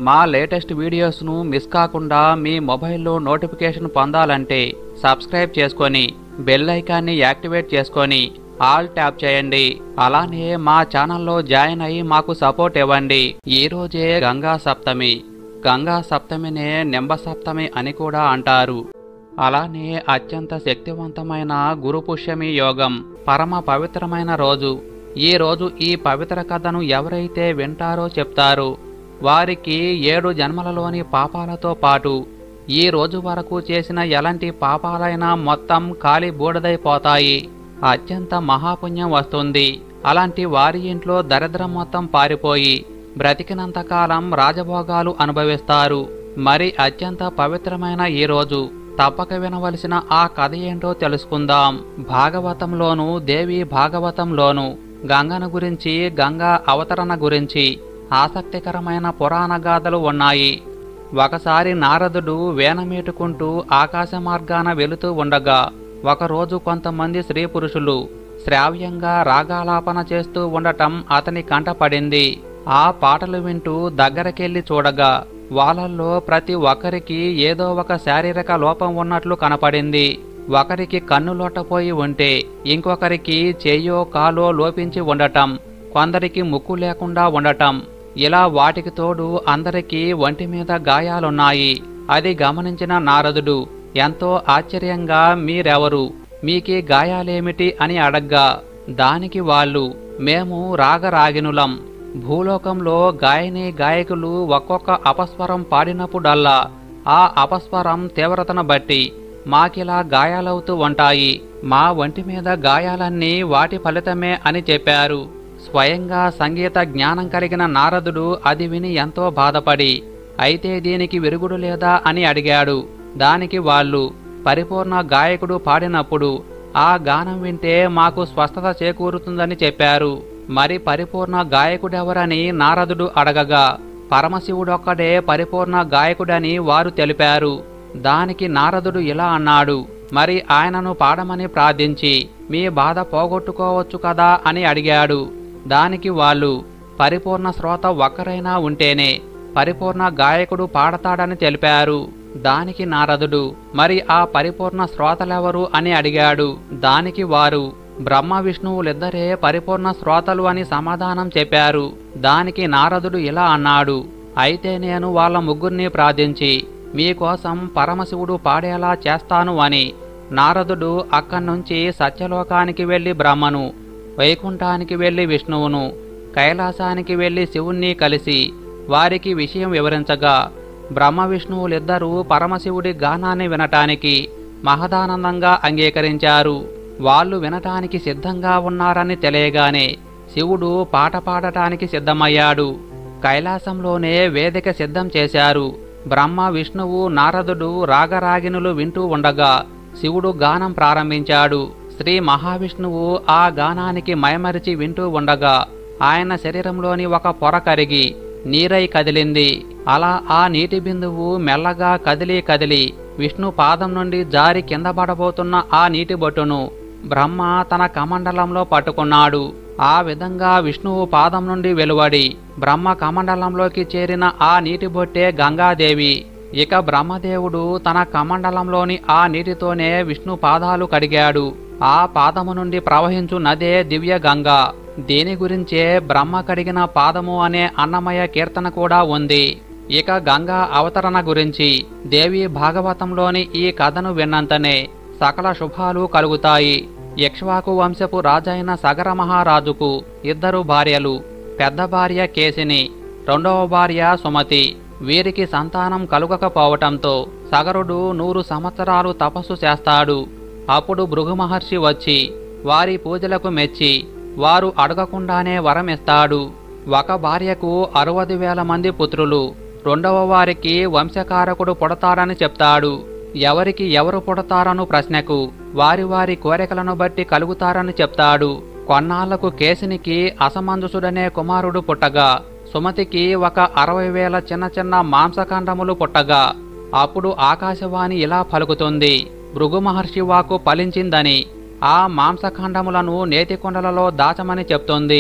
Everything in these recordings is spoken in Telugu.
మా లేటెస్ట్ వీడియోస్ను మిస్ కాకుండా మీ మొబైల్లో నోటిఫికేషన్ పొందాలంటే సబ్స్క్రైబ్ చేసుకొని బెల్ ఐకాన్ని యాక్టివేట్ చేసుకొని ఆల్ ట్యాప్ చేయండి అలానే మా ఛానల్లో జాయిన్ అయ్యి మాకు సపోర్ట్ ఇవ్వండి ఈ రోజే గంగా సప్తమి గంగా సప్తమినే నింబ సప్తమి అని కూడా అంటారు అలానే అత్యంత శక్తివంతమైన గురు పుష్యమి యోగం పరమ పవిత్రమైన రోజు ఈ రోజు ఈ పవిత్ర కథను ఎవరైతే వింటారో చెప్తారు వారికి ఏడు జన్మలలోని పాపాలతో పాటు ఈ రోజు వరకు చేసిన ఎలాంటి పాపాలైనా మొత్తం కాలి బూడిదైపోతాయి అత్యంత మహాపుణ్యం వస్తుంది అలాంటి వారి ఇంట్లో దరిద్రం మొత్తం పారిపోయి బ్రతికినంతకాలం రాజభోగాలు అనుభవిస్తారు మరి అత్యంత పవిత్రమైన ఈ రోజు తప్పక వినవలసిన ఆ కథ ఏంటో తెలుసుకుందాం భాగవతంలోను దేవి భాగవతంలోను గంగను గురించి గంగా అవతరణ గురించి ఆసక్తికరమైన పురాణ గాథలు ఉన్నాయి ఒకసారి నారదుడు వేనమీటుకుంటూ ఆకాశ మార్గాన వెళుతూ ఉండగా ఒకరోజు కొంతమంది స్త్రీ పురుషులు శ్రావ్యంగా రాగాలాపన చేస్తూ ఉండటం అతని కంటపడింది ఆ పాటలు వింటూ దగ్గరకెళ్లి చూడగా వాళ్ళల్లో ప్రతి ఒక్కరికి ఏదో ఒక శారీరక లోపం ఉన్నట్లు కనపడింది ఒకరికి కన్ను లోటపోయి ఉంటే ఇంకొకరికి చెయ్యో కాలో లోపించి ఉండటం కొందరికి ముక్కు లేకుండా ఉండటం ఇలా వాటికి తోడు అందరికీ ఒంటి మీద గాయాలున్నాయి అది గమనించిన నారదుడు ఎంతో ఆశ్చర్యంగా మీరెవరు మీకీ గాయాలేమిటి అని అడగ్గా దానికి వాళ్ళు మేము రాగరాగినులం భూలోకంలో గాయని గాయకులు ఒక్కొక్క అపస్వరం పాడినప్పుడల్లా ఆ అపస్వరం తీవ్రతను బట్టి మాకిలా గాయాలవుతూ ఉంటాయి మా ఒంటి మీద గాయాలన్నీ వాటి ఫలితమే అని చెప్పారు స్వయంగా సంగీత జ్ఞానం కలిగిన నారదుడు అది విని ఎంతో బాధపడి అయితే దీనికి విరుగుడు లేదా అని అడిగాడు దానికి వాళ్ళు పరిపూర్ణ గాయకుడు పాడినప్పుడు ఆ గానం వింటే మాకు స్వస్థత చేకూరుతుందని చెప్పారు మరి పరిపూర్ణ గాయకుడెవరని నారదుడు అడగగా పరమశివుడొక్కడే పరిపూర్ణ గాయకుడని వారు తెలిపారు దానికి నారదుడు ఇలా అన్నాడు మరి ఆయనను పాడమని ప్రార్థించి మీ బాధ పోగొట్టుకోవచ్చు కదా అని అడిగాడు దానికి వాళ్ళు పరిపూర్ణ శ్రోత ఒక్కరైనా ఉంటేనే పరిపూర్ణ గాయకుడు పాడతాడని తెలిపారు దానికి నారదుడు మరి ఆ పరిపూర్ణ శ్రోతలెవరు అని అడిగాడు దానికి వారు బ్రహ్మ విష్ణువులిద్దరే పరిపూర్ణ శ్రోతలు అని సమాధానం చెప్పారు దానికి నారదుడు ఇలా అన్నాడు అయితే నేను వాళ్ళ ముగ్గురిని ప్రార్థించి మీకోసం పరమశివుడు పాడేలా చేస్తాను అని నారదుడు అక్కడి నుంచి సత్యలోకానికి వెళ్లి బ్రహ్మను వైకుంఠానికి వెళ్లి విష్ణువును కైలాసానికి వెళ్లి శివుణ్ణి కలిసి వారికి విషయం వివరించగా బ్రహ్మ విష్ణువులిద్దరూ పరమశివుడి గానాన్ని వినటానికి మహదానందంగా అంగీకరించారు వాళ్ళు వినటానికి సిద్ధంగా ఉన్నారని తెలియగానే శివుడు పాట పాడటానికి సిద్ధమయ్యాడు కైలాసంలోనే వేదిక సిద్ధం చేశారు బ్రహ్మ విష్ణువు నారదుడు రాగరాగినులు వింటూ ఉండగా శివుడు గానం ప్రారంభించాడు శ్రీ మహావిష్ణువు ఆ గానానికి మైమరిచి వింటూ ఉండగా ఆయన శరీరంలోని ఒక పొర కరిగి నీరై కదిలింది అలా ఆ నీటి బిందువు మెల్లగా కదిలి కదిలి విష్ణు పాదం నుండి జారి కింద పడబోతున్న ఆ నీటి బొట్టును బ్రహ్మ తన కమండలంలో పట్టుకున్నాడు ఆ విధంగా విష్ణువు పాదం నుండి వెలువడి బ్రహ్మ కమండలంలోకి చేరిన ఆ నీటి బొట్టే గంగాదేవి ఇక బ్రహ్మదేవుడు తన కమండలంలోని ఆ నీటితోనే విష్ణు పాదాలు కడిగాడు ఆ పాదము నుండి ప్రవహించు నదే దివ్య గంగా దీని గురించే బ్రహ్మ కడిగిన పాదము అనే అన్నమయ కీర్తన కూడా ఉంది ఇక గంగా అవతరణ గురించి దేవి భాగవతంలోని ఈ కథను విన్నంతనే సకల శుభాలు కలుగుతాయి ఇక్ష్వాకు వంశపు రాజైన సగర మహారాజుకు ఇద్దరు భార్యలు పెద్ద భార్య కేసిని రెండవ భార్య సుమతి వీరికి సంతానం కలుగకపోవటంతో సగరుడు నూరు సంవత్సరాలు తపస్సు చేస్తాడు అప్పుడు భృగు మహర్షి వచ్చి వారి పూజలకు మెచ్చి వారు అడగకుండానే వరం ఇస్తాడు ఒక భార్యకు అరవది వేల మంది పుత్రులు రెండవ వారికి వంశకారకుడు పుడతాడని చెప్తాడు ఎవరికి ఎవరు పుడతారను ప్రశ్నకు వారి వారి కోరికలను బట్టి కలుగుతారని చెప్తాడు కొన్నాళ్లకు కేసినికి అసమంజసుడనే కుమారుడు పుట్టగా సుమతికి ఒక అరవై వేల చిన్న చిన్న మాంసఖండములు పుట్టగా అప్పుడు ఆకాశవాణి ఇలా పలుకుతుంది భృగు మహర్షి వాకు ఫలించిందని ఆ మాంసఖండములను నేతికొండలలో దాచమని చెప్తుంది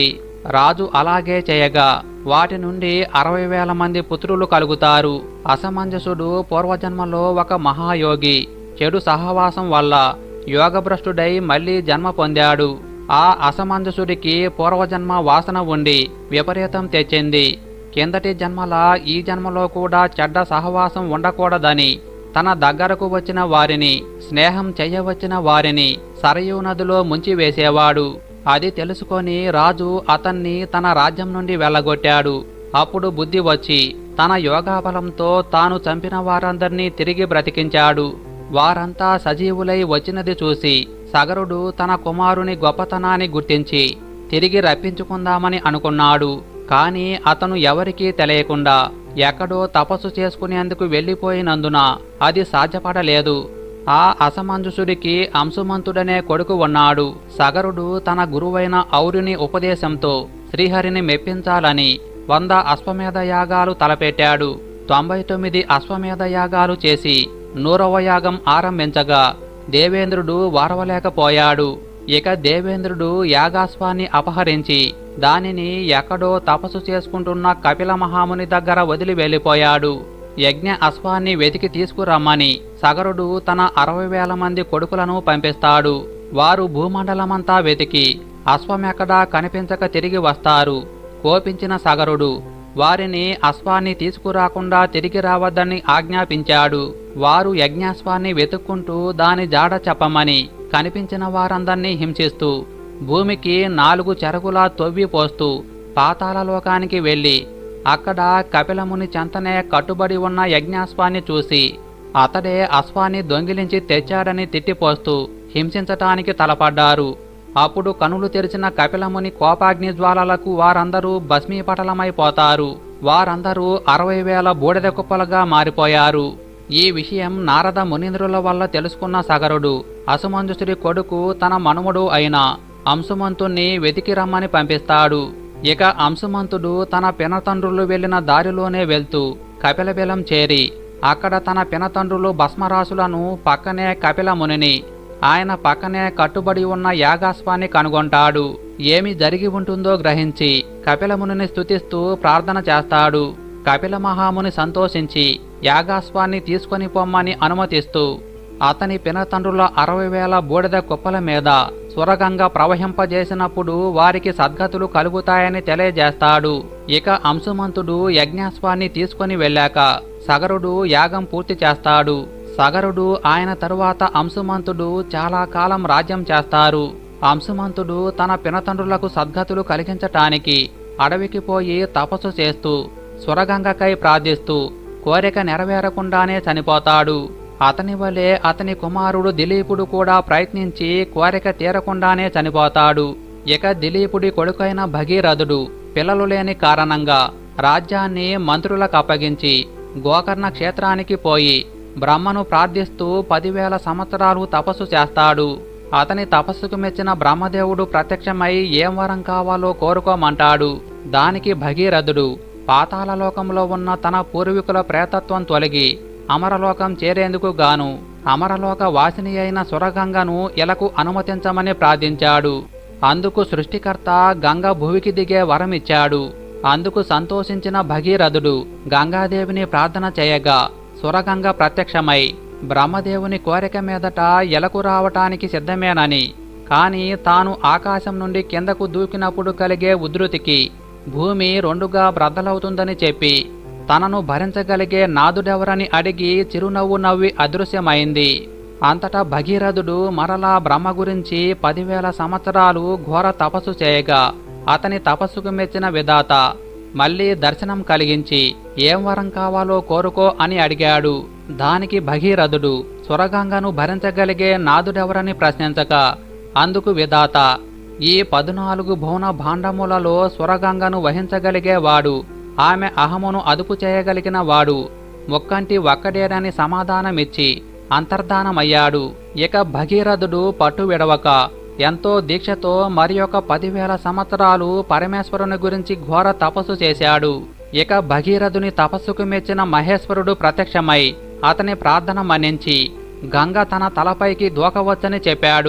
రాజు అలాగే చేయగా వాటి నుండి అరవై వేల మంది పుత్రులు కలుగుతారు అసమంజసుడు పూర్వజన్మలో ఒక మహాయోగి చెడు సహవాసం వల్ల యోగభ్రష్టుడై మళ్ళీ జన్మ పొందాడు ఆ అసమంజసుడికి పూర్వజన్మ వాసన ఉండి విపరీతం తెచ్చింది కిందటి జన్మల ఈ జన్మలో కూడా చెడ్డ సహవాసం ఉండకూడదని తన దగ్గరకు వచ్చిన వారిని స్నేహం చెయ్యవచ్చిన వారిని సరయూ నదిలో ముంచివేసేవాడు అది తెలుసుకొని రాజు అతన్ని తన రాజ్యం నుండి వెళ్ళగొట్టాడు అప్పుడు బుద్ధి వచ్చి తన యోగాబలంతో తాను చంపిన వారందరినీ తిరిగి బ్రతికించాడు వారంతా సజీవులై వచ్చినది చూసి సగరుడు తన కుమారుని గొప్పతనాన్ని గుర్తించి తిరిగి రప్పించుకుందామని అనుకున్నాడు కాని అతను ఎవరికీ తెలియకుండా ఎక్కడో తపస్సు చేసుకునేందుకు వెళ్ళిపోయినందున అది సాధ్యపడలేదు ఆ అసమంజసుడికి అంశుమంతుడనే కొడుకు ఉన్నాడు సగరుడు తన గురువైన ఔరుని ఉపదేశంతో శ్రీహరిని మెప్పించాలని వంద అశ్వమేధ యాగాలు తలపెట్టాడు తొంభై తొమ్మిది అశ్వమేధ యాగాలు చేసి నూరవ యాగం ఆరంభించగా దేవేంద్రుడు వారవలేకపోయాడు ఇక దేవేంద్రుడు యాగాశ్వాన్ని అపహరించి దానిని ఎక్కడో తపస్సు చేసుకుంటున్న కపిల మహాముని దగ్గర వదిలి వెళ్ళిపోయాడు యజ్ఞ అశ్వాన్ని వెతికి తీసుకురమ్మని సగరుడు తన అరవై వేల మంది కొడుకులను పంపిస్తాడు వారు భూమండలమంతా వెతికి అశ్వమెక్కడా కనిపించక తిరిగి వస్తారు కోపించిన సగరుడు వారిని అశ్వాన్ని తీసుకురాకుండా తిరిగి రావద్దని ఆజ్ఞాపించాడు వారు యజ్ఞాశ్వాన్ని వెతుక్కుంటూ దాని జాడ చెప్పమని కనిపించిన వారందర్నీ హింసిస్తూ భూమికి నాలుగు చెరగులా తొవ్వి పోస్తూ పాతాళలోకానికి వెళ్ళి అక్కడ కపిలముని చెంతనే కట్టుబడి ఉన్న యజ్ఞాశ్వాన్ని చూసి అతడే అశ్వాన్ని దొంగిలించి తెచ్చాడని తిట్టిపోస్తూ హింసించటానికి తలపడ్డారు అప్పుడు కనులు తెరిచిన కపిలముని కోపాగ్ని జ్వాలలకు వారందరూ భస్మీపటలమైపోతారు వారందరూ అరవై వేల బూడిద కుప్పలుగా మారిపోయారు ఈ విషయం నారద మునీంద్రుల వల్ల తెలుసుకున్న సగరుడు అసుమంజుసుడి కొడుకు తన మనుమడు అయిన అంశుమంతుణ్ణి వెతికి రమ్మని పంపిస్తాడు ఇక అంశుమంతుడు తన పినతండ్రులు వెళ్లిన దారిలోనే వెళ్తూ కపిలబిలం చేరి అక్కడ తన పినతండ్రులు భస్మరాశులను పక్కనే కపిల మునిని ఆయన పక్కనే కట్టుబడి ఉన్న యాగాశ్వాన్ని కనుగొంటాడు ఏమి జరిగి ఉంటుందో గ్రహించి కపిలమునిని స్తుతిస్తూ ప్రార్థన చేస్తాడు కపిల మహాముని సంతోషించి యాగాశ్వాన్ని తీసుకొని పొమ్మని అనుమతిస్తూ అతని పినతండ్రుల అరవై వేల బూడిద కుప్పల మీద సురగంగ ప్రవహింపజేసినప్పుడు వారికి సద్గతులు కలుగుతాయని తెలియజేస్తాడు ఇక అంశుమంతుడు యజ్ఞాశ్వాన్ని తీసుకొని వెళ్ళాక సగరుడు యాగం పూర్తి చేస్తాడు సగరుడు ఆయన తరువాత అంశుమంతుడు చాలా కాలం రాజ్యం చేస్తారు అంశుమంతుడు తన పినతండ్రులకు సద్గతులు కలిగించటానికి అడవికి పోయి తపస్సు చేస్తూ సురగంగకై ప్రార్థిస్తూ కోరిక నెరవేరకుండానే చనిపోతాడు అతని వలె అతని కుమారుడు దిలీపుడు కూడా ప్రయత్నించి కోరిక తీరకుండానే చనిపోతాడు ఇక దిలీపుడి కొడుకైన భగీరథుడు పిల్లలు లేని కారణంగా రాజ్యాన్ని మంత్రులకు అప్పగించి గోకర్ణ క్షేత్రానికి పోయి బ్రహ్మను ప్రార్థిస్తూ పదివేల సంవత్సరాలు తపస్సు చేస్తాడు అతని తపస్సుకు మెచ్చిన బ్రహ్మదేవుడు ప్రత్యక్షమై ఏం వరం కావాలో కోరుకోమంటాడు దానికి భగీరథుడు పాతాళలోకంలో ఉన్న తన పూర్వీకుల ప్రేతత్వం తొలగి అమరలోకం చేరేందుకు గాను అమరలోక వాసిని అయిన సురగంగను ఇలకు అనుమతించమని ప్రార్థించాడు అందుకు సృష్టికర్త గంగ భువికి దిగే వరమిచ్చాడు అందుకు సంతోషించిన భగీరథుడు గంగాదేవిని ప్రార్థన చేయగా సురగంగ ప్రత్యక్షమై బ్రహ్మదేవుని కోరిక మీదట ఎలకు రావటానికి సిద్ధమేనని కాని తాను ఆకాశం నుండి కిందకు దూకినప్పుడు కలిగే ఉధృతికి భూమి రెండుగా బ్రద్దలవుతుందని చెప్పి తనను భరించగలిగే నాదుడెవరని అడిగి చిరునవ్వు నవ్వి అదృశ్యమైంది అంతటా భగీరథుడు మరలా బ్రహ్మ గురించి పదివేల సంవత్సరాలు ఘోర తపస్సు చేయగా అతని తపస్సుకు మెచ్చిన విధాత మళ్ళీ దర్శనం కలిగించి ఏం వరం కావాలో కోరుకో అని అడిగాడు దానికి భగీరథుడు సురగంగను భరించగలిగే నాదుడెవరని ప్రశ్నించక అందుకు విధాత ఈ పదునాలుగు భువన భాండములలో సురగంగను వహించగలిగేవాడు ఆమె అహమును అదుపు చేయగలిగిన వాడు ముక్కంటి ఒక్కడేనని సమాధానమిచ్చి అంతర్ధానమయ్యాడు ఇక భగీరథుడు పట్టు విడవక ఎంతో దీక్షతో మరి ఒక పదివేల సంవత్సరాలు పరమేశ్వరుని గురించి ఘోర తపస్సు చేశాడు ఇక భగీరథుని తపస్సుకు మెచ్చిన మహేశ్వరుడు ప్రత్యక్షమై అతని ప్రార్థన మన్నించి గంగ తన తలపైకి దూకవచ్చని చెప్పాడు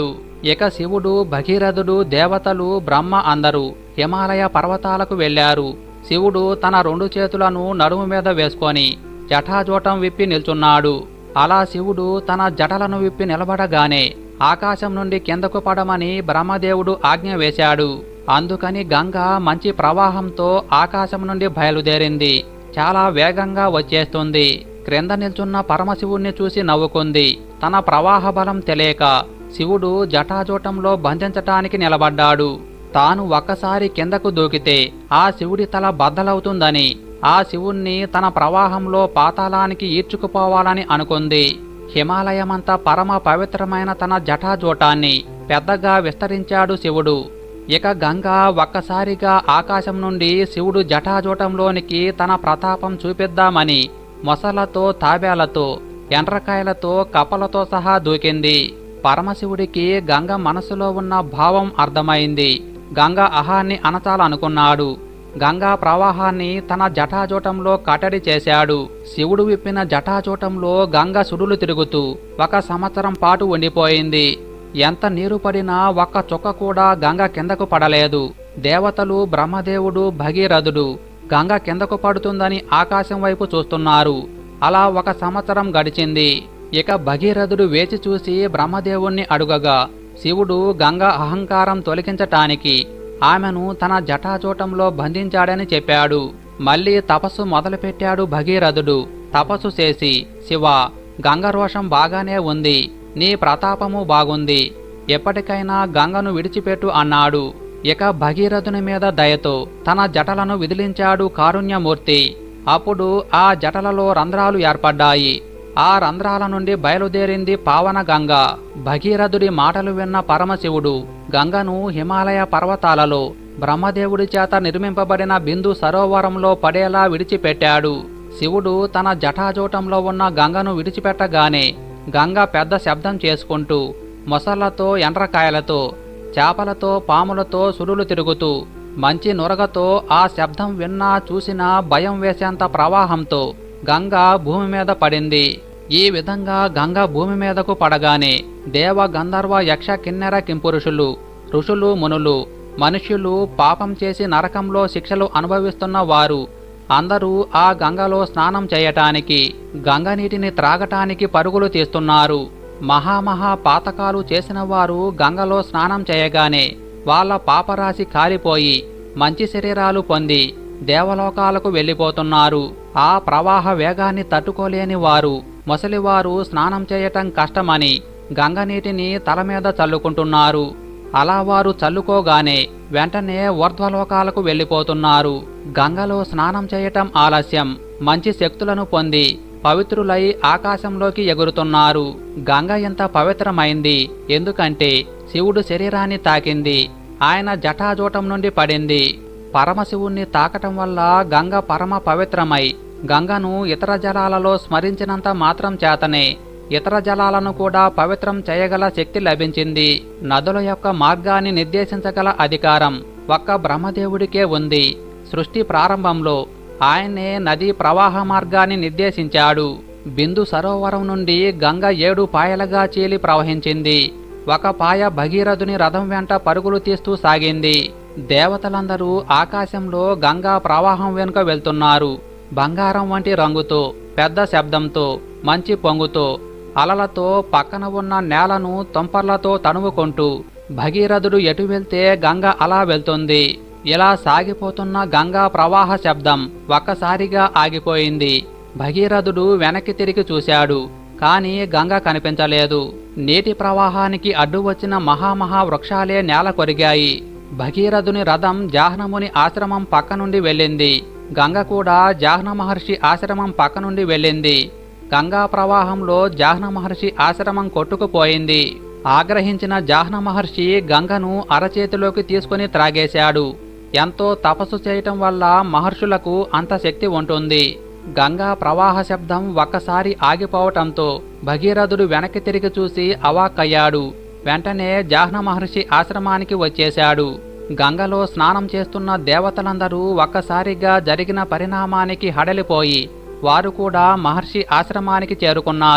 ఇక శివుడు భగీరథుడు దేవతలు బ్రహ్మ అందరూ హిమాలయ పర్వతాలకు వెళ్ళారు శివుడు తన రెండు చేతులను నడుము మీద వేసుకొని జటాజోటం విప్పి నిల్చున్నాడు అలా శివుడు తన జటలను విప్పి నిలబడగానే ఆకాశం నుండి కిందకు పడమని బ్రహ్మదేవుడు ఆజ్ఞ వేశాడు అందుకని గంగ మంచి ప్రవాహంతో ఆకాశం నుండి బయలుదేరింది చాలా వేగంగా వచ్చేస్తుంది క్రింద నిల్చున్న పరమశివుణ్ణి చూసి నవ్వుకుంది తన ప్రవాహ బలం తెలియక శివుడు జటాజూటంలో బంధించటానికి నిలబడ్డాడు తాను ఒక్కసారి కిందకు దూకితే ఆ శివుడి తల బద్దలవుతుందని ఆ శివుణ్ణి తన ప్రవాహంలో పాతాళానికి ఈడ్చుకుపోవాలని అనుకుంది హిమాలయమంతా పరమ పవిత్రమైన తన జటాజూటాన్ని పెద్దగా విస్తరించాడు శివుడు ఇక గంగ ఒక్కసారిగా ఆకాశం నుండి శివుడు జటాజూటంలోనికి తన ప్రతాపం చూపిద్దామని మొసలతో తాబేలతో ఎండ్రకాయలతో కప్పలతో సహా దూకింది పరమశివుడికి గంగ మనసులో ఉన్న భావం అర్థమైంది గంగ అహాన్ని అనచాలనుకున్నాడు గంగా ప్రవాహాన్ని తన జటాజూటంలో కట్టడి చేశాడు శివుడు విప్పిన జటాజూటంలో గంగ సుడులు తిరుగుతూ ఒక సంవత్సరం పాటు ఉండిపోయింది ఎంత నీరు పడినా ఒక్క చుక్క కూడా గంగ కిందకు పడలేదు దేవతలు బ్రహ్మదేవుడు భగీరథుడు గంగ కిందకు పడుతుందని ఆకాశం వైపు చూస్తున్నారు అలా ఒక సంవత్సరం గడిచింది ఇక భగీరథుడు వేచి చూసి బ్రహ్మదేవుణ్ణి అడుగగా శివుడు గంగ అహంకారం తొలగించటానికి ఆమెను తన జటాజూటంలో బంధించాడని చెప్పాడు మళ్ళీ తపస్సు మొదలుపెట్టాడు భగీరథుడు తపస్సు చేసి శివ గంగ రోషం బాగానే ఉంది నీ ప్రతాపము బాగుంది ఎప్పటికైనా గంగను విడిచిపెట్టు అన్నాడు ఇక భగీరథుని మీద దయతో తన జటలను విదిలించాడు కారుణ్యమూర్తి అప్పుడు ఆ జటలలో రంధ్రాలు ఏర్పడ్డాయి ఆ రంధ్రాల నుండి బయలుదేరింది పావన గంగ భగీరథుడి మాటలు విన్న పరమశివుడు గంగను హిమాలయ పర్వతాలలో బ్రహ్మదేవుడి చేత నిర్మింపబడిన బిందు సరోవరంలో పడేలా విడిచిపెట్టాడు శివుడు తన జటాజూటంలో ఉన్న గంగను విడిచిపెట్టగానే గంగ పెద్ద శబ్దం చేసుకుంటూ మొసళ్లతో ఎండ్రకాయలతో చేపలతో పాములతో సుడులు తిరుగుతూ మంచి నురగతో ఆ శబ్దం విన్నా చూసినా భయం వేసేంత ప్రవాహంతో గంగ భూమి మీద పడింది ఈ విధంగా గంగ భూమి మీదకు పడగానే దేవ గంధర్వ యక్ష కిన్నెర కింపురుషులు ఋషులు మునులు మనుష్యులు పాపం చేసి నరకంలో శిక్షలు అనుభవిస్తున్న వారు అందరూ ఆ గంగలో స్నానం చేయటానికి గంగ నీటిని త్రాగటానికి పరుగులు తీస్తున్నారు మహామహా పాతకాలు చేసిన వారు గంగలో స్నానం చేయగానే వాళ్ళ పాపరాశి కాలిపోయి మంచి శరీరాలు పొంది దేవలోకాలకు వెళ్ళిపోతున్నారు ఆ ప్రవాహ వేగాన్ని తట్టుకోలేని వారు ముసలివారు స్నానం చేయటం కష్టమని గంగ నీటిని తల మీద చల్లుకుంటున్నారు అలా వారు చల్లుకోగానే వెంటనే ఊర్ధ్వలోకాలకు వెళ్ళిపోతున్నారు గంగలో స్నానం చేయటం ఆలస్యం మంచి శక్తులను పొంది పవిత్రులై ఆకాశంలోకి ఎగురుతున్నారు గంగ ఎంత పవిత్రమైంది ఎందుకంటే శివుడు శరీరాన్ని తాకింది ఆయన జటాజూటం నుండి పడింది పరమశివుణ్ణి తాకటం వల్ల గంగ పరమ పవిత్రమై గంగను ఇతర జలాలలో స్మరించినంత మాత్రం చేతనే ఇతర జలాలను కూడా పవిత్రం చేయగల శక్తి లభించింది నదుల యొక్క మార్గాన్ని నిర్దేశించగల అధికారం ఒక్క బ్రహ్మదేవుడికే ఉంది సృష్టి ప్రారంభంలో ఆయనే నదీ ప్రవాహ మార్గాన్ని నిర్దేశించాడు బిందు సరోవరం నుండి గంగ ఏడు పాయలుగా చీలి ప్రవహించింది ఒక పాయ భగీరథుని రథం వెంట పరుగులు తీస్తూ సాగింది దేవతలందరూ ఆకాశంలో గంగా ప్రవాహం వెనుక వెళ్తున్నారు బంగారం వంటి రంగుతో పెద్ద శబ్దంతో మంచి పొంగుతో అలలతో పక్కన ఉన్న నేలను తొంపర్లతో తణువుకుంటూ భగీరథుడు ఎటు వెళ్తే గంగ అలా వెళ్తుంది ఇలా సాగిపోతున్న గంగా ప్రవాహ శబ్దం ఒక్కసారిగా ఆగిపోయింది భగీరథుడు వెనక్కి తిరిగి చూశాడు కాని గంగ కనిపించలేదు నీటి ప్రవాహానికి అడ్డు వచ్చిన మహామహా వృక్షాలే నేల కొరిగాయి భగీరథుని రథం జాహ్నముని ఆశ్రమం పక్క నుండి వెళ్ళింది గంగ కూడా జాహ్న మహర్షి ఆశ్రమం పక్క నుండి వెళ్ళింది గంగా ప్రవాహంలో జాహ్న మహర్షి ఆశ్రమం కొట్టుకుపోయింది ఆగ్రహించిన జాహ్న మహర్షి గంగను అరచేతిలోకి తీసుకుని త్రాగేశాడు ఎంతో తపస్సు చేయటం వల్ల మహర్షులకు అంత శక్తి ఉంటుంది గంగా ప్రవాహ శబ్దం ఒక్కసారి ఆగిపోవటంతో భగీరథుడు వెనక్కి తిరిగి చూసి అవాక్కయ్యాడు వెంటనే జాహ్న మహర్షి ఆశ్రమానికి వచ్చేశాడు గంగలో స్నానం చేస్తున్న దేవతలందరూ ఒక్కసారిగా జరిగిన పరిణామానికి హడలిపోయి వారు కూడా మహర్షి ఆశ్రమానికి చేరుకున్నారు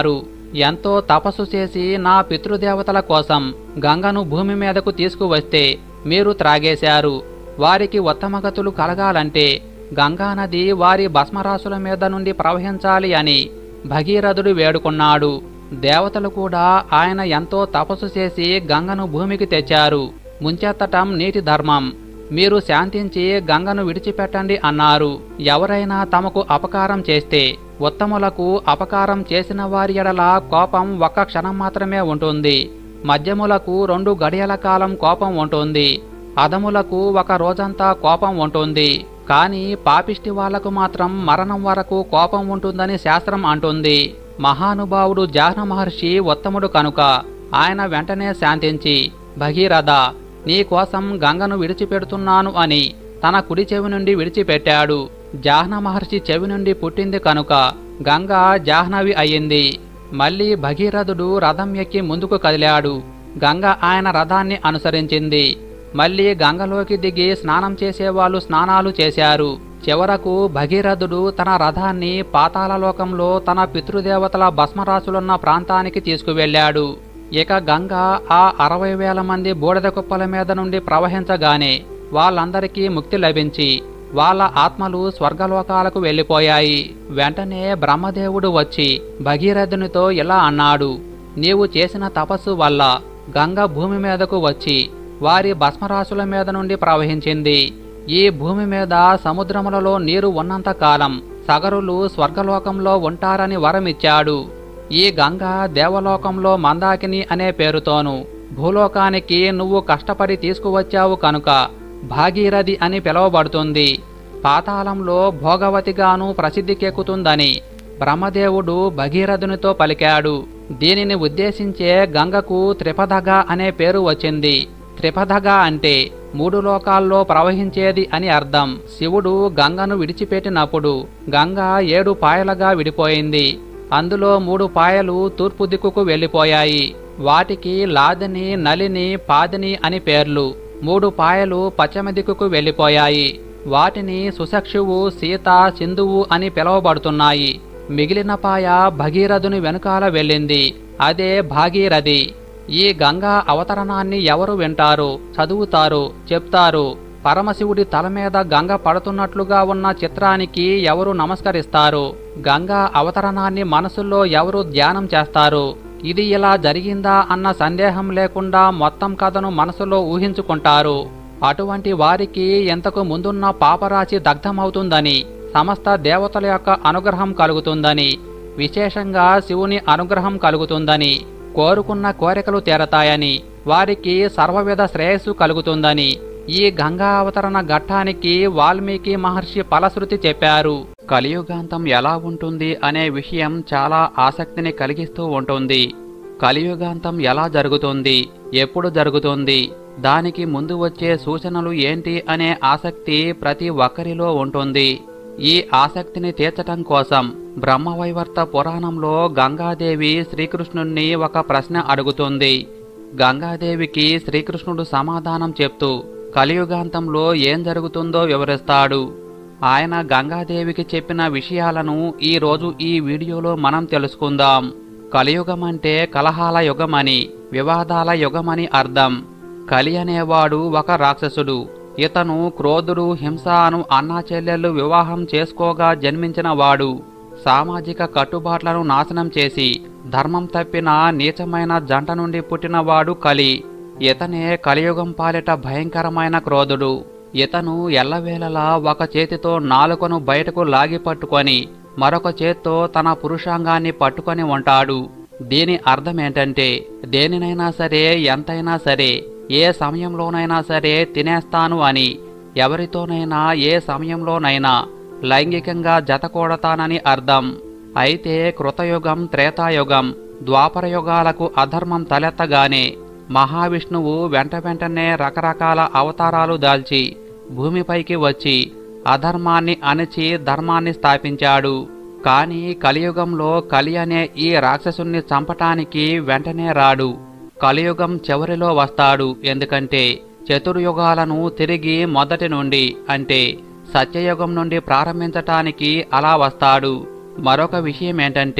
ఎంతో తపస్సు చేసి నా పితృదేవతల కోసం గంగను భూమి మీదకు తీసుకువస్తే మీరు త్రాగేశారు వారికి ఉత్తమగతులు కలగాలంటే గంగానది వారి భస్మరాశుల మీద నుండి ప్రవహించాలి అని భగీరథుడు వేడుకున్నాడు దేవతలు కూడా ఆయన ఎంతో తపస్సు చేసి గంగను భూమికి తెచ్చారు ముంచెత్తటం నీటి ధర్మం మీరు శాంతించి గంగను విడిచిపెట్టండి అన్నారు ఎవరైనా తమకు అపకారం చేస్తే ఉత్తములకు అపకారం చేసిన వారి ఎడల కోపం ఒక్క క్షణం మాత్రమే ఉంటుంది మధ్యములకు రెండు గడియల కాలం కోపం ఉంటుంది అదములకు ఒక రోజంతా కోపం ఉంటుంది కానీ పాపిష్టి వాళ్లకు మాత్రం మరణం వరకు కోపం ఉంటుందని శాస్త్రం అంటుంది మహానుభావుడు జాహ్న మహర్షి ఉత్తముడు కనుక ఆయన వెంటనే శాంతించి భగీరథ నీ కోసం గంగను విడిచిపెడుతున్నాను అని తన కుడి చెవి నుండి విడిచిపెట్టాడు జాహ్న మహర్షి చెవి నుండి పుట్టింది కనుక గంగ జాహ్నవి అయ్యింది మళ్ళీ భగీరథుడు రథం ఎక్కి ముందుకు కదిలాడు గంగ ఆయన రథాన్ని అనుసరించింది మళ్ళీ గంగలోకి దిగి స్నానం చేసేవాళ్ళు స్నానాలు చేశారు చివరకు భగీరథుడు తన రథాన్ని పాతాళలోకంలో తన పితృదేవతల భస్మరాశులున్న ప్రాంతానికి తీసుకువెళ్ళాడు ఇక గంగ ఆ అరవై వేల మంది బూడిద కుప్పల మీద నుండి ప్రవహించగానే వాళ్ళందరికీ ముక్తి లభించి వాళ్ళ ఆత్మలు స్వర్గలోకాలకు వెళ్ళిపోయాయి వెంటనే బ్రహ్మదేవుడు వచ్చి భగీరథునితో ఇలా అన్నాడు నీవు చేసిన తపస్సు వల్ల గంగ భూమి మీదకు వచ్చి వారి భస్మరాశుల మీద నుండి ప్రవహించింది ఈ భూమి మీద సముద్రములలో నీరు ఉన్నంత కాలం సగరులు స్వర్గలోకంలో ఉంటారని వరమిచ్చాడు ఈ గంగ దేవలోకంలో మందాకిని అనే పేరుతోను భూలోకానికి నువ్వు కష్టపడి తీసుకువచ్చావు కనుక భాగీరథి అని పిలువబడుతుంది పాతాళంలో భోగవతిగాను ప్రసిద్ధికెక్కుతుందని బ్రహ్మదేవుడు భగీరథునితో పలికాడు దీనిని ఉద్దేశించే గంగకు త్రిపదగ అనే పేరు వచ్చింది త్రిపదగ అంటే మూడు లోకాల్లో ప్రవహించేది అని అర్థం శివుడు గంగను విడిచిపెట్టినప్పుడు గంగ ఏడు పాయలుగా విడిపోయింది అందులో మూడు పాయలు తూర్పు దిక్కుకు వెళ్ళిపోయాయి వాటికి లాదని నలిని పాదిని అని పేర్లు మూడు పాయలు పశ్చిమ దిక్కుకు వెళ్ళిపోయాయి వాటిని సుశక్షువు సీత సింధువు అని పిలువబడుతున్నాయి మిగిలిన పాయ భగీరథుని వెనుకాల వెళ్ళింది అదే భాగీరథి ఈ గంగా అవతరణాన్ని ఎవరు వింటారు చదువుతారు చెప్తారు పరమశివుడి తల మీద గంగ పడుతున్నట్లుగా ఉన్న చిత్రానికి ఎవరు నమస్కరిస్తారు గంగా అవతరణాన్ని మనసుల్లో ఎవరు ధ్యానం చేస్తారు ఇది ఇలా జరిగిందా అన్న సందేహం లేకుండా మొత్తం కథను మనసులో ఊహించుకుంటారు అటువంటి వారికి ఎంతకు ముందున్న పాపరాశి దగ్ధమవుతుందని సమస్త దేవతల యొక్క అనుగ్రహం కలుగుతుందని విశేషంగా శివుని అనుగ్రహం కలుగుతుందని కోరుకున్న కోరికలు తీరతాయని వారికి సర్వవిధ శ్రేయస్సు కలుగుతుందని ఈ గంగా అవతరణ ఘట్టానికి వాల్మీకి మహర్షి ఫలశ్రుతి చెప్పారు కలియుగాంతం ఎలా ఉంటుంది అనే విషయం చాలా ఆసక్తిని కలిగిస్తూ ఉంటుంది కలియుగాంతం ఎలా జరుగుతుంది ఎప్పుడు జరుగుతుంది దానికి ముందు వచ్చే సూచనలు ఏంటి అనే ఆసక్తి ప్రతి ఒక్కరిలో ఉంటుంది ఈ ఆసక్తిని తీర్చటం కోసం బ్రహ్మవైవర్త పురాణంలో గంగాదేవి శ్రీకృష్ణుణ్ణి ఒక ప్రశ్న అడుగుతుంది గంగాదేవికి శ్రీకృష్ణుడు సమాధానం చెప్తూ కలియుగాంతంలో ఏం జరుగుతుందో వివరిస్తాడు ఆయన గంగాదేవికి చెప్పిన విషయాలను ఈ రోజు ఈ వీడియోలో మనం తెలుసుకుందాం కలియుగం అంటే కలహాల యుగమని వివాదాల యుగమని అర్థం కలి అనేవాడు ఒక రాక్షసుడు ఇతను క్రోధుడు హింస అను అన్నా చెల్లెళ్ళు వివాహం చేసుకోగా జన్మించిన వాడు సామాజిక కట్టుబాట్లను నాశనం చేసి ధర్మం తప్పిన నీచమైన జంట నుండి పుట్టినవాడు కలి ఇతనే కలియుగం పాలిట భయంకరమైన క్రోధుడు ఇతను ఎల్లవేళలా ఒక చేతితో నాలుకను బయటకు లాగి పట్టుకొని మరొక చేత్తో తన పురుషాంగాన్ని పట్టుకొని ఉంటాడు దీని అర్థమేంటంటే దేనినైనా సరే ఎంతైనా సరే ఏ సమయంలోనైనా సరే తినేస్తాను అని ఎవరితోనైనా ఏ సమయంలోనైనా లైంగికంగా జతకూడతానని అర్థం అయితే కృతయుగం త్రేతాయుగం ద్వాపరయుగాలకు అధర్మం తలెత్తగానే మహావిష్ణువు వెంట వెంటనే రకరకాల అవతారాలు దాల్చి భూమిపైకి వచ్చి అధర్మాన్ని అణిచి ధర్మాన్ని స్థాపించాడు కానీ కలియుగంలో కలి అనే ఈ రాక్షసుణ్ణి చంపటానికి వెంటనే రాడు కలియుగం చివరిలో వస్తాడు ఎందుకంటే చతుర్యుగాలను తిరిగి మొదటి నుండి అంటే సత్యయుగం నుండి ప్రారంభించటానికి అలా వస్తాడు మరొక విషయం ఏంటంటే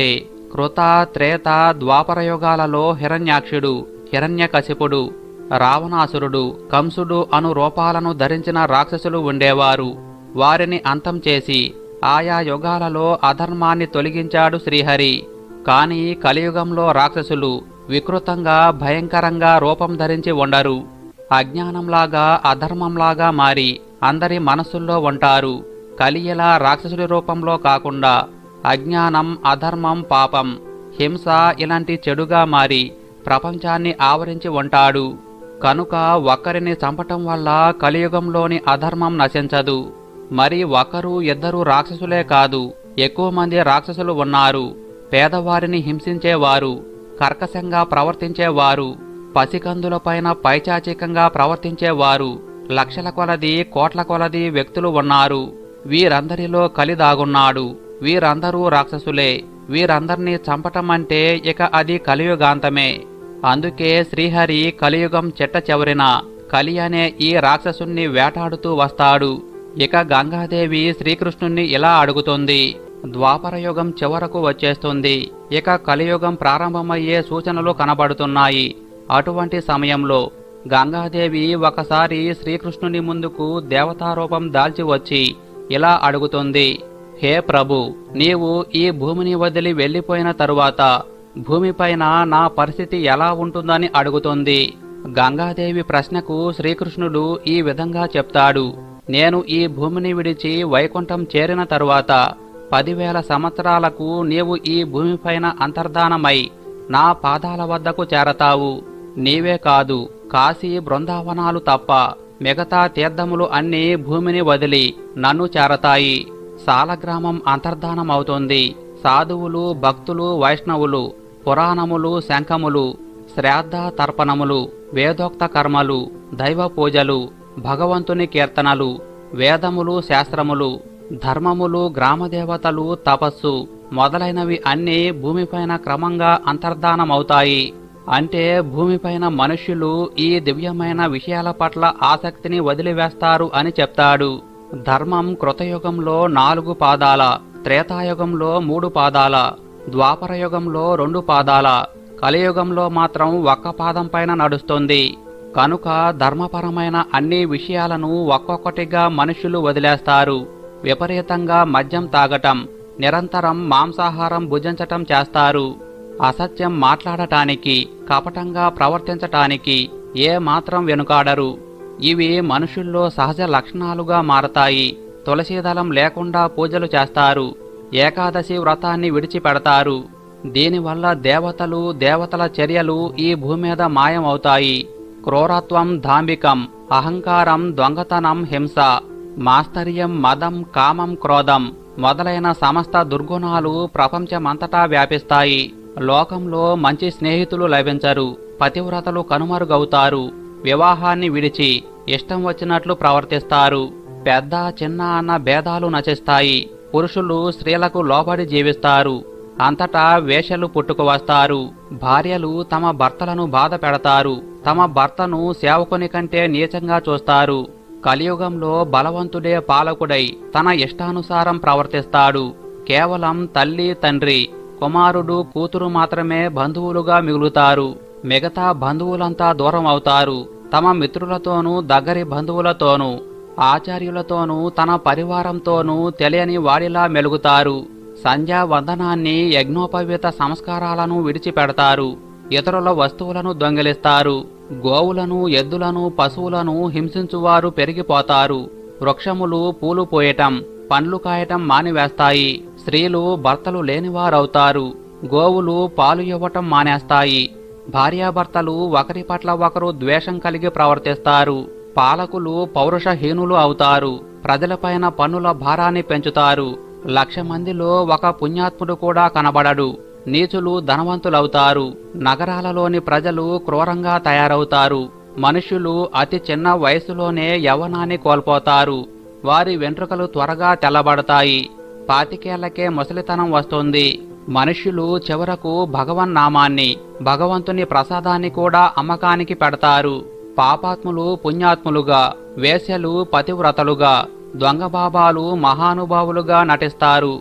కృత త్రేత ద్వాపరయుగాలలో హిరణ్యాక్షుడు హిరణ్యకశిపుడు రావణాసురుడు కంసుడు అను రూపాలను ధరించిన రాక్షసులు ఉండేవారు వారిని అంతం చేసి ఆయా యుగాలలో అధర్మాన్ని తొలగించాడు శ్రీహరి కాని కలియుగంలో రాక్షసులు వికృతంగా భయంకరంగా రూపం ధరించి ఉండరు అజ్ఞానంలాగా అధర్మంలాగా మారి అందరి మనసుల్లో ఉంటారు కలియలా రాక్షసుడి రూపంలో కాకుండా అజ్ఞానం అధర్మం పాపం హింస ఇలాంటి చెడుగా మారి ప్రపంచాన్ని ఆవరించి ఉంటాడు కనుక ఒక్కరిని చంపటం వల్ల కలియుగంలోని అధర్మం నశించదు మరి ఒకరు ఇద్దరు రాక్షసులే కాదు ఎక్కువ మంది రాక్షసులు ఉన్నారు పేదవారిని హింసించేవారు కర్కశంగా ప్రవర్తించేవారు పసికందులపైన పైచాచికంగా ప్రవర్తించేవారు లక్షల కొలది కోట్ల కొలది వ్యక్తులు ఉన్నారు వీరందరిలో కలి దాగున్నాడు వీరందరూ రాక్షసులే వీరందర్నీ చంపటం అంటే ఇక అది కలియుగాంతమే అందుకే శ్రీహరి కలియుగం చెట్ట చెవరిన కలి అనే ఈ రాక్షసుణ్ణి వేటాడుతూ వస్తాడు ఇక గంగాదేవి శ్రీకృష్ణుణ్ణి ఇలా అడుగుతుంది ద్వాపరయుగం చివరకు వచ్చేస్తుంది ఇక కలియుగం ప్రారంభమయ్యే సూచనలు కనబడుతున్నాయి అటువంటి సమయంలో గంగాదేవి ఒకసారి శ్రీకృష్ణుని ముందుకు దేవతారూపం దాల్చి వచ్చి ఇలా అడుగుతుంది హే ప్రభు నీవు ఈ భూమిని వదిలి వెళ్ళిపోయిన తరువాత భూమిపైన నా పరిస్థితి ఎలా ఉంటుందని అడుగుతుంది గంగాదేవి ప్రశ్నకు శ్రీకృష్ణుడు ఈ విధంగా చెప్తాడు నేను ఈ భూమిని విడిచి వైకుంఠం చేరిన తరువాత పదివేల సంవత్సరాలకు నీవు ఈ భూమిపైన అంతర్ధానమై నా పాదాల వద్దకు చేరతావు నీవే కాదు కాశీ బృందావనాలు తప్ప మిగతా తీర్థములు అన్నీ భూమిని వదిలి నన్ను చేరతాయి సాలగ్రామం అంతర్ధానమవుతుంది సాధువులు భక్తులు వైష్ణవులు పురాణములు శంఖములు శ్రాద్ధ తర్పణములు వేదోక్త కర్మలు దైవ పూజలు భగవంతుని కీర్తనలు వేదములు శాస్త్రములు ధర్మములు గ్రామదేవతలు తపస్సు మొదలైనవి అన్నీ భూమిపైన క్రమంగా అంతర్ధానమవుతాయి అంటే భూమిపైన మనుష్యులు ఈ దివ్యమైన విషయాల పట్ల ఆసక్తిని వదిలివేస్తారు అని చెప్తాడు ధర్మం కృతయుగంలో నాలుగు పాదాల త్రేతాయుగంలో మూడు పాదాల ద్వాపరయుగంలో రెండు పాదాల కలియుగంలో మాత్రం ఒక్క పాదం పైన నడుస్తుంది కనుక ధర్మపరమైన అన్ని విషయాలను ఒక్కొక్కటిగా మనుషులు వదిలేస్తారు విపరీతంగా మద్యం తాగటం నిరంతరం మాంసాహారం భుజించటం చేస్తారు అసత్యం మాట్లాడటానికి కపటంగా ప్రవర్తించటానికి ఏ మాత్రం వెనుకాడరు ఇవి మనుషుల్లో సహజ లక్షణాలుగా మారతాయి తులసీదళం లేకుండా పూజలు చేస్తారు ఏకాదశి వ్రతాన్ని విడిచిపెడతారు దీనివల్ల దేవతలు దేవతల చర్యలు ఈ భూమి మీద మాయమవుతాయి క్రూరత్వం ధాంబికం అహంకారం దొంగతనం హింస మాస్తర్యం మదం కామం క్రోధం మొదలైన సమస్త దుర్గుణాలు ప్రపంచమంతటా వ్యాపిస్తాయి లోకంలో మంచి స్నేహితులు లభించరు పతివ్రతలు కనుమరుగవుతారు వివాహాన్ని విడిచి ఇష్టం వచ్చినట్లు ప్రవర్తిస్తారు పెద్ద చిన్న అన్న భేదాలు నశిస్తాయి పురుషులు స్త్రీలకు లోబడి జీవిస్తారు అంతటా వేషలు పుట్టుకు వస్తారు భార్యలు తమ భర్తలను బాధ పెడతారు తమ భర్తను సేవకుని కంటే నీచంగా చూస్తారు కలియుగంలో బలవంతుడే పాలకుడై తన ఇష్టానుసారం ప్రవర్తిస్తాడు కేవలం తల్లి తండ్రి కుమారుడు కూతురు మాత్రమే బంధువులుగా మిగులుతారు మిగతా బంధువులంతా దూరం అవుతారు తమ మిత్రులతోనూ దగ్గరి బంధువులతోనూ ఆచార్యులతోనూ తన పరివారంతోనూ తెలియని వాడిలా మెలుగుతారు సంధ్యా వందనాన్ని యజ్ఞోపవీత సంస్కారాలను విడిచిపెడతారు ఇతరుల వస్తువులను దొంగిలిస్తారు గోవులను ఎద్దులను పశువులను హింసించువారు పెరిగిపోతారు వృక్షములు పూలు పోయటం పండ్లు కాయటం మానివేస్తాయి స్త్రీలు భర్తలు లేనివారవుతారు గోవులు పాలు ఇవ్వటం మానేస్తాయి భార్యాభర్తలు ఒకరి పట్ల ఒకరు ద్వేషం కలిగి ప్రవర్తిస్తారు పాలకులు పౌరుషహీనులు అవుతారు ప్రజలపైన పన్నుల భారాన్ని పెంచుతారు లక్ష మందిలో ఒక పుణ్యాత్ముడు కూడా కనబడడు నీచులు ధనవంతులవుతారు నగరాలలోని ప్రజలు క్రూరంగా తయారవుతారు మనుషులు అతి చిన్న వయసులోనే యవ్వనాన్ని కోల్పోతారు వారి వెంట్రుకలు త్వరగా తెల్లబడతాయి పాతికేళ్లకే ముసలితనం వస్తుంది మనుష్యులు చివరకు భగవన్ నామాన్ని భగవంతుని ప్రసాదాన్ని కూడా అమ్మకానికి పెడతారు పాపాత్ములు పుణ్యాత్ములుగా వేశ్యలు పతివ్రతలుగా దొంగబాబాలు మహానుభావులుగా నటిస్తారు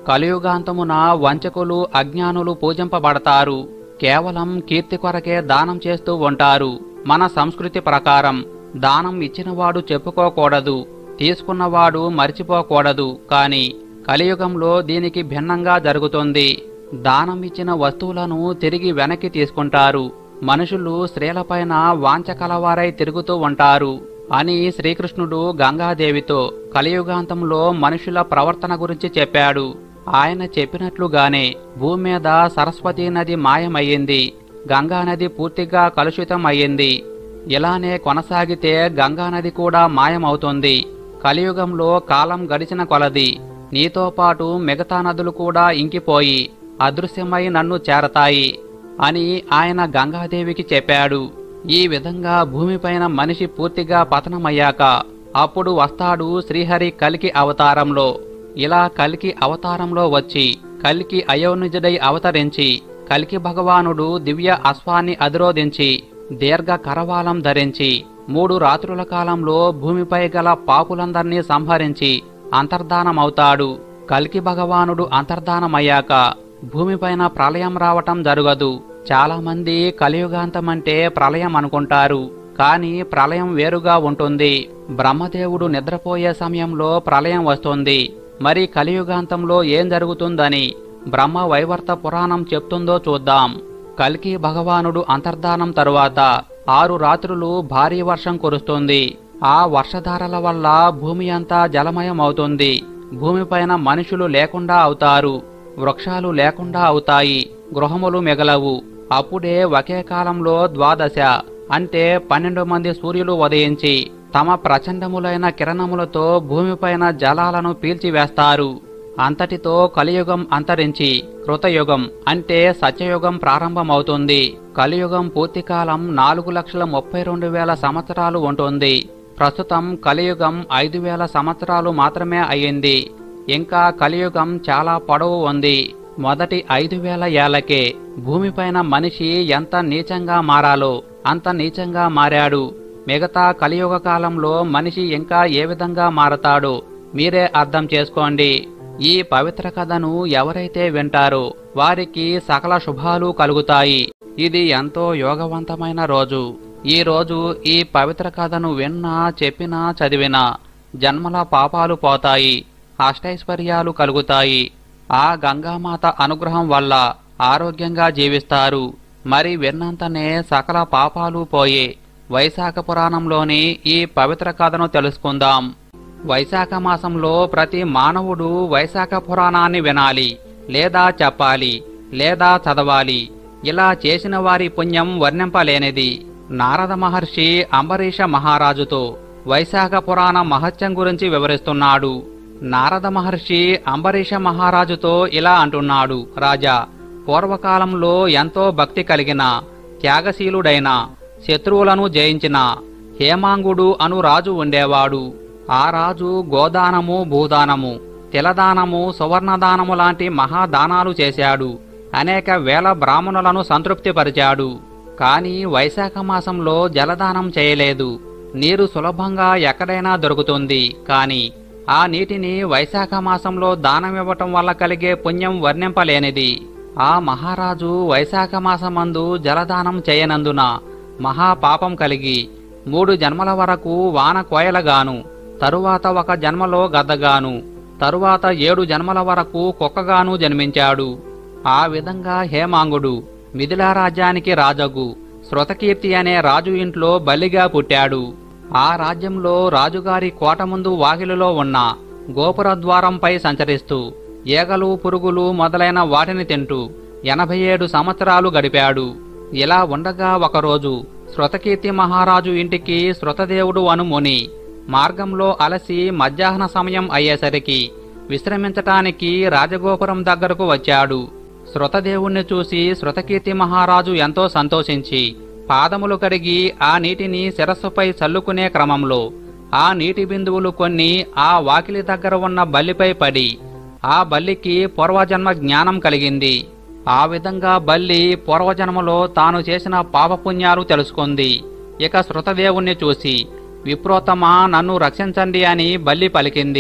కలియుగాంతమున వంచకులు అజ్ఞానులు పూజింపబడతారు కేవలం కీర్తి కొరకే దానం చేస్తూ ఉంటారు మన సంస్కృతి ప్రకారం దానం ఇచ్చినవాడు చెప్పుకోకూడదు తీసుకున్నవాడు మర్చిపోకూడదు కాని కలియుగంలో దీనికి భిన్నంగా జరుగుతుంది దానం ఇచ్చిన వస్తువులను తిరిగి వెనక్కి తీసుకుంటారు మనుషులు స్త్రీలపైన వాంఛ కలవారై తిరుగుతూ ఉంటారు అని శ్రీకృష్ణుడు గంగాదేవితో కలియుగాంతంలో మనుషుల ప్రవర్తన గురించి చెప్పాడు ఆయన చెప్పినట్లుగానే భూమి మీద సరస్వతీ నది మాయమయ్యింది గంగా నది పూర్తిగా కలుషితం అయ్యింది ఇలానే కొనసాగితే గంగా నది కూడా మాయమవుతుంది కలియుగంలో కాలం గడిచిన కొలది నీతో పాటు మిగతా నదులు కూడా ఇంకిపోయి అదృశ్యమై నన్ను చేరతాయి అని ఆయన గంగాదేవికి చెప్పాడు ఈ విధంగా భూమిపైన మనిషి పూర్తిగా పతనమయ్యాక అప్పుడు వస్తాడు శ్రీహరి కలికి అవతారంలో ఇలా కలికి అవతారంలో వచ్చి కలికి అయోనిజుడై అవతరించి కలికి భగవానుడు దివ్య అశ్వాన్ని అధిరోధించి దీర్ఘ కరవాలం ధరించి మూడు రాత్రుల కాలంలో భూమిపై గల పాపులందర్నీ సంహరించి అంతర్ధానమవుతాడు కల్కి భగవానుడు అంతర్ధానమయ్యాక భూమిపైన ప్రళయం రావటం జరగదు చాలా మంది కలియుగాంతమంటే ప్రళయం అనుకుంటారు కానీ ప్రళయం వేరుగా ఉంటుంది బ్రహ్మదేవుడు నిద్రపోయే సమయంలో ప్రళయం వస్తుంది మరి కలియుగాంతంలో ఏం జరుగుతుందని బ్రహ్మ వైవర్త పురాణం చెప్తుందో చూద్దాం కల్కి భగవానుడు అంతర్ధానం తరువాత ఆరు రాత్రులు భారీ వర్షం కురుస్తుంది ఆ వర్షధారల వల్ల భూమి అంతా జలమయం అవుతుంది భూమిపైన మనుషులు లేకుండా అవుతారు వృక్షాలు లేకుండా అవుతాయి గృహములు మిగలవు అప్పుడే ఒకే కాలంలో ద్వాదశ అంటే పన్నెండు మంది సూర్యులు ఉదయించి తమ ప్రచండములైన కిరణములతో భూమిపైన జలాలను పీల్చివేస్తారు అంతటితో కలియుగం అంతరించి కృతయుగం అంటే సత్యయుగం ప్రారంభమవుతుంది కలియుగం పూర్తికాలం నాలుగు లక్షల ముప్పై రెండు వేల సంవత్సరాలు ఉంటుంది ప్రస్తుతం కలియుగం ఐదు వేల సంవత్సరాలు మాత్రమే అయ్యింది ఇంకా కలియుగం చాలా పొడవు ఉంది మొదటి ఐదు వేల ఏళ్లకే భూమిపైన మనిషి ఎంత నీచంగా మారాలో అంత నీచంగా మారాడు మిగతా కలియుగ కాలంలో మనిషి ఇంకా ఏ విధంగా మారతాడో మీరే అర్థం చేసుకోండి ఈ పవిత్ర కథను ఎవరైతే వింటారో వారికి సకల శుభాలు కలుగుతాయి ఇది ఎంతో యోగవంతమైన రోజు ఈ రోజు ఈ పవిత్ర కథను విన్నా చెప్పినా చదివినా జన్మల పాపాలు పోతాయి అష్టైశ్వర్యాలు కలుగుతాయి ఆ గంగామాత అనుగ్రహం వల్ల ఆరోగ్యంగా జీవిస్తారు మరి విన్నంతనే సకల పాపాలు పోయే వైశాఖ పురాణంలోని ఈ పవిత్ర కథను తెలుసుకుందాం వైశాఖ మాసంలో ప్రతి మానవుడు వైశాఖ పురాణాన్ని వినాలి లేదా చెప్పాలి లేదా చదవాలి ఇలా చేసిన వారి పుణ్యం వర్ణింపలేనిది నారద మహర్షి అంబరీష మహారాజుతో వైశాఖ పురాణ మహత్యం గురించి వివరిస్తున్నాడు నారద మహర్షి అంబరీష మహారాజుతో ఇలా అంటున్నాడు రాజా పూర్వకాలంలో ఎంతో భక్తి కలిగిన త్యాగశీలుడైన శత్రువులను జయించిన హేమాంగుడు అను రాజు ఉండేవాడు ఆ రాజు గోదానము భూదానము తిలదానము సువర్ణదానము లాంటి మహాదానాలు చేశాడు అనేక వేల బ్రాహ్మణులను సంతృప్తిపరిచాడు కాని వైశాఖ మాసంలో జలదానం చేయలేదు నీరు సులభంగా ఎక్కడైనా దొరుకుతుంది కాని ఆ నీటిని వైశాఖ మాసంలో దానమివ్వటం వల్ల కలిగే పుణ్యం వర్ణింపలేనిది ఆ మహారాజు వైశాఖ మాసమందు జలదానం చేయనందున మహాపాపం కలిగి మూడు జన్మల వరకు వాన కోయలగాను తరువాత ఒక జన్మలో గద్దగాను తరువాత ఏడు జన్మల వరకు కుక్కగాను జన్మించాడు ఆ విధంగా హేమాంగుడు మిథిలా రాజ్యానికి రాజగు శృతకీర్తి అనే రాజు ఇంట్లో బలిగా పుట్టాడు ఆ రాజ్యంలో రాజుగారి కోట ముందు వాకిలిలో ఉన్న గోపుర ద్వారంపై సంచరిస్తూ ఈగలు పురుగులు మొదలైన వాటిని తింటూ ఎనభై ఏడు సంవత్సరాలు గడిపాడు ఇలా ఉండగా ఒకరోజు శృతకీర్తి మహారాజు ఇంటికి శృతదేవుడు అను ముని మార్గంలో అలసి మధ్యాహ్న సమయం అయ్యేసరికి విశ్రమించటానికి రాజగోపురం దగ్గరకు వచ్చాడు శృతదేవుణ్ణి చూసి శృతకీర్తి మహారాజు ఎంతో సంతోషించి పాదములు కడిగి ఆ నీటిని శిరస్సుపై చల్లుకునే క్రమంలో ఆ నీటి బిందువులు కొన్ని ఆ వాకిలి దగ్గర ఉన్న బల్లిపై పడి ఆ బల్లికి పూర్వజన్మ జ్ఞానం కలిగింది ఆ విధంగా బల్లి పూర్వజన్మలో తాను చేసిన పాపపుణ్యాలు తెలుసుకుంది ఇక శృతదేవుణ్ణి చూసి విప్రోతమా నన్ను రక్షించండి అని బల్లి పలికింది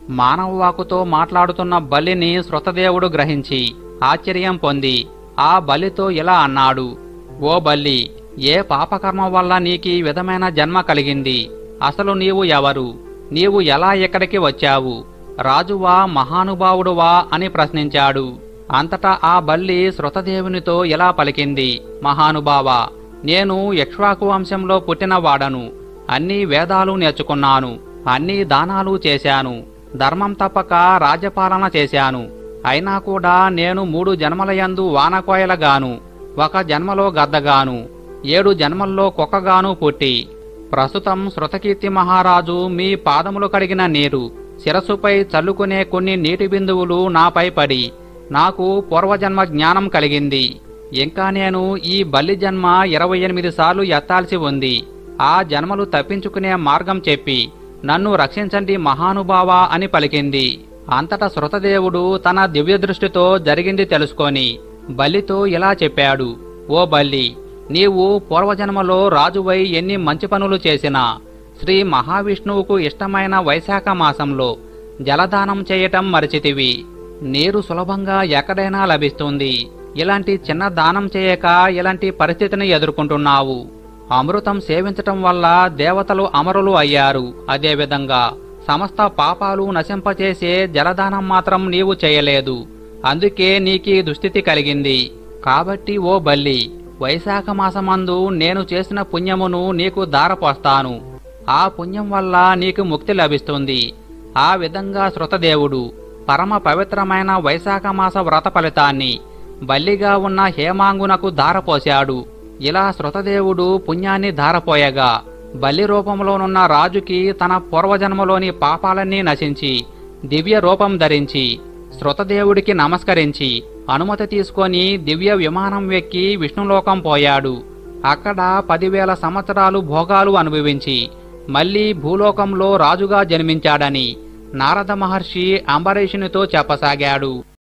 మానవవాకుతో మాట్లాడుతున్న బలిని శృతదేవుడు గ్రహించి ఆశ్చర్యం పొంది ఆ బలితో ఇలా అన్నాడు ఓ బల్లి ఏ పాపకర్మ వల్ల నీకీ విధమైన జన్మ కలిగింది అసలు నీవు ఎవరు నీవు ఎలా ఇక్కడికి వచ్చావు రాజువా మహానుభావుడువా అని ప్రశ్నించాడు అంతటా ఆ బల్లి శృతదేవునితో ఇలా పలికింది మహానుభావ నేను యక్ష్వాకు వంశంలో పుట్టినవాడను అన్ని వేదాలు నేర్చుకున్నాను అన్ని దానాలు చేశాను ధర్మం తప్పక రాజ్యపాలన చేశాను అయినా కూడా నేను మూడు జన్మలయందు వానకోయలగాను ఒక జన్మలో గద్దగాను ఏడు జన్మల్లో కుక్కగాను పుట్టి ప్రస్తుతం శృతకీర్తి మహారాజు మీ పాదములు కడిగిన నీరు శిరస్సుపై చల్లుకునే కొన్ని నీటి బిందువులు నాపై పడి నాకు పూర్వజన్మ జ్ఞానం కలిగింది ఇంకా నేను ఈ బల్లి జన్మ ఇరవై ఎనిమిది సార్లు ఎత్తాల్సి ఉంది ఆ జన్మలు తప్పించుకునే మార్గం చెప్పి నన్ను రక్షించండి మహానుభావా అని పలికింది అంతటా శృతదేవుడు తన దివ్య దృష్టితో జరిగింది తెలుసుకొని బల్లితో ఇలా చెప్పాడు ఓ బల్లి నీవు పూర్వజన్మలో రాజువై ఎన్ని మంచి పనులు చేసినా శ్రీ మహావిష్ణువుకు ఇష్టమైన వైశాఖ మాసంలో జలదానం చేయటం మరిచితివి నీరు సులభంగా ఎక్కడైనా లభిస్తుంది ఇలాంటి చిన్న దానం చేయక ఇలాంటి పరిస్థితిని ఎదుర్కొంటున్నావు అమృతం సేవించటం వల్ల దేవతలు అమరులు అయ్యారు అదేవిధంగా సమస్త పాపాలు నశింపచేసే జలదానం మాత్రం నీవు చేయలేదు అందుకే నీకీ దుస్థితి కలిగింది కాబట్టి ఓ బల్లి వైశాఖ మాసమందు నేను చేసిన పుణ్యమును నీకు దారపోస్తాను ఆ పుణ్యం వల్ల నీకు ముక్తి లభిస్తుంది ఆ విధంగా శృతదేవుడు పరమ పవిత్రమైన వైశాఖ మాస వ్రత ఫలితాన్ని బల్లిగా ఉన్న హేమాంగునకు ధారపోశాడు ఇలా శృతదేవుడు పుణ్యాన్ని ధారపోయగా బల్లి రూపంలోనున్న రాజుకి తన పూర్వజన్మలోని పాపాలన్నీ నశించి దివ్య రూపం ధరించి శృతదేవుడికి నమస్కరించి అనుమతి తీసుకొని దివ్య విమానం ఎక్కి విష్ణులోకం పోయాడు అక్కడ పదివేల సంవత్సరాలు భోగాలు అనుభవించి మళ్ళీ భూలోకంలో రాజుగా జన్మించాడని నారద మహర్షి అంబరీషునితో చెప్పసాగాడు